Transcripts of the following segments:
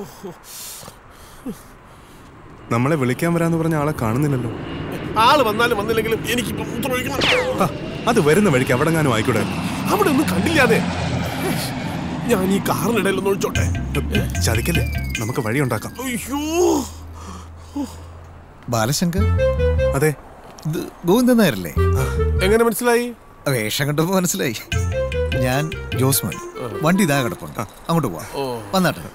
നമ്മളെ വിളിക്കാൻ വരാന്ന് പറഞ്ഞ ആളെ കാണുന്നില്ലല്ലോ ആള് വന്നാലും വന്നില്ലെങ്കിലും എനിക്കിപ്പോ മൂത്രം ഒഴിക്കണം ആ, അത് വരുന്ന വഴിക്ക് അവിടെങ്ങാനും ആയിക്കൂടെ അവിടെ ഒന്നും കണ്ടില്ലാതെ ഞാൻ ഈ കാറിനിടയിൽ ഒന്ന് ഒഴിച്ചോട്ടെ ചതിക്കല്ലേ നമുക്ക് വഴി ഉണ്ടാക്കാം അയ്യോ ബാലശങ്കർ അതെ ഇത് ഗോവിന്ദൻ നായരല്ലേ എങ്ങനെ മനസ്സിലായി വേഷം കണ്ടപ്പോ മനസ്സിലായി ഞാൻ ജോസ്മോൻ വണ്ടി ഇതാ കിടപ്പുണ്ട് അങ്ങോട്ട് പോവാം വന്നാട്ടെ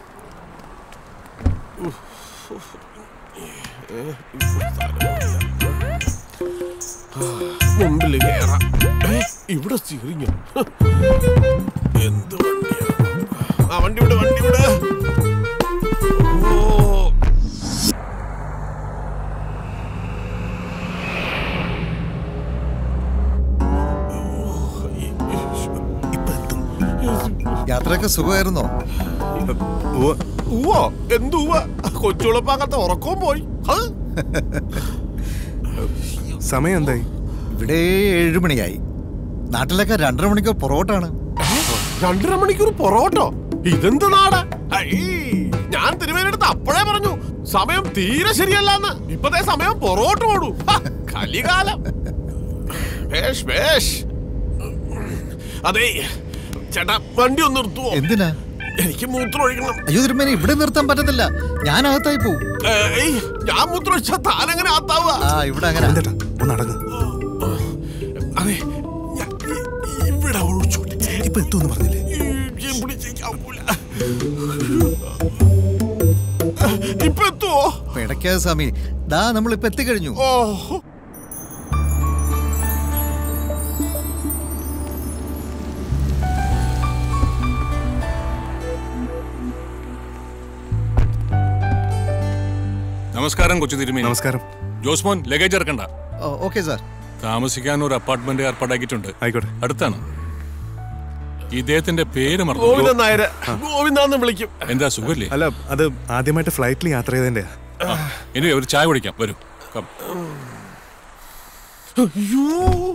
മുമ്പിൽ കേറാം ഏ, ഇവിടെ സ്റ്റിയറിംഗ് എന്ത് വണ്ടിയാ ആ വണ്ടി വിട് വണ്ടി വിട് ഓ ഇപ്പൊ എത്തും യാത്രയൊക്കെ സുഖമായിരുന്നോ ഓ ഉവ്വോ എന്തുവ കൊച്ചുളപ്പാകത്തെ ഉറക്കവും പോയി ഹ്? സമയം എന്തായി ഇവിടെ ഏഴ് മണിയായി നാട്ടിലൊക്കെ രണ്ടര മണിക്കൂർ പൊറോട്ടാണ് രണ്ടര മണിക്കൂർ പൊറോട്ടോ ഇതെന്ത് നാട് ഐ, ഞാൻ തിരുവേനെടുത്ത് അപ്പോഴേ പറഞ്ഞു സമയം തീരെ ശരിയല്ലെന്ന് ഇപ്പതേ സമയം പൊറോട്ട ഓടൂ ഹ, കലികാലം ഭേഷ് ഭേഷ് അതെ ചേട്ടാ വണ്ടി ഒന്ന് നിർത്തുവോ എന്തിനാ എനിക്ക് മൂത്രം ഒഴിക്കണം അയ്യോ തിരുമേനി ഇവിടെ നിർത്താൻ പറ്റത്തില്ല ഞാൻ അകത്തായി പോവും ഏയ്, ഞാൻ മൂത്രം ഒഴിച്ചാ താനെങ്ങനെ ആത്താവുക ആ ഇവിടെ അങ്ങനെ എന്തേട്ടാ ഒന്ന് അടങ്ങ് അതെ ഞാൻ ഇ- ഇവിടെ ഒഴിച്ചോട്ടെ ഇപ്പൊ എത്തുമെന്ന് പറഞ്ഞില്ലേ ഈ പിടിച്ചേക്കാവൂല. ഇപ്പൊ എത്തുവോ പിടയ്ക്കാതെ സ്വാമി ദാ നമ്മളിപ്പോ എത്തിക്കഴിഞ്ഞു ഓ നമസ്കാരം കൊച്ചു തിരുമേനി നമസ്കാരം ജോസ്മോൻ ലഗേജ് ഇറക്കണ്ട ഓക്കെ സാർ താമസിക്കാൻ ഒരു അപ്പാർട്ട്മെന്റ് ഏർപ്പാടാക്കിയിട്ടുണ്ട് ആയിക്കോട്ടെ അടുത്താണ് ഇദ്ദേഹത്തിന്റെ പേര് മറന്നു ഗോവിന്ദൻ നായര് ഗോവിന്ദാന്ന് വിളിക്കും എന്താ സുഖല്ലേ അല്ല അത് ആദ്യമായിട്ട് ഫ്ലൈറ്റിൽ യാത്ര ചെയ്തതിന്റെ ഇനി ഒരു ചായ കുടിക്കാം വരൂ കം. അയ്യോ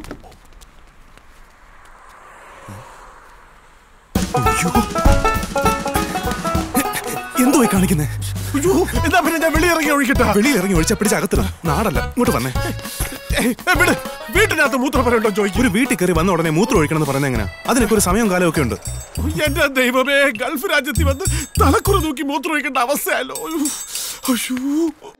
എന്തോ ഈ കാണിക്കുന്നേ അയ്യോ എന്നാ പിന്നെ ഞാൻ വെളിയിറങ്ങി ഒഴിക്കട്ടെ വെളിയിൽ ഇറങ്ങി ഒഴിച്ച പിടിച്ച് അകത്തിട നാടല്ല ഇങ്ങോട്ട് വന്നേ ഏയ്, ഏയ്, വിട് വീട്ടിനകത്ത് മൂത്രപ്പരുണ്ടോ ചോദിക്കും ഒരു വീട്ടിൽ കയറി വന്ന ഉടനെ മൂത്രം ഒഴിക്കണം എന്ന് പറയുന്നത് എങ്ങനെ അതിനൊക്കെ ഒരു സമയവും കാലവും ഒക്കെ ഉണ്ട് എന്റെ ദൈവമേ ഗൾഫ് രാജ്യത്തിൽ വന്ന് തലക്കുറ നോക്കി മൂത്രം ഒഴിക്കേണ്ട അവസ്ഥയല്ലോ അയ്യോ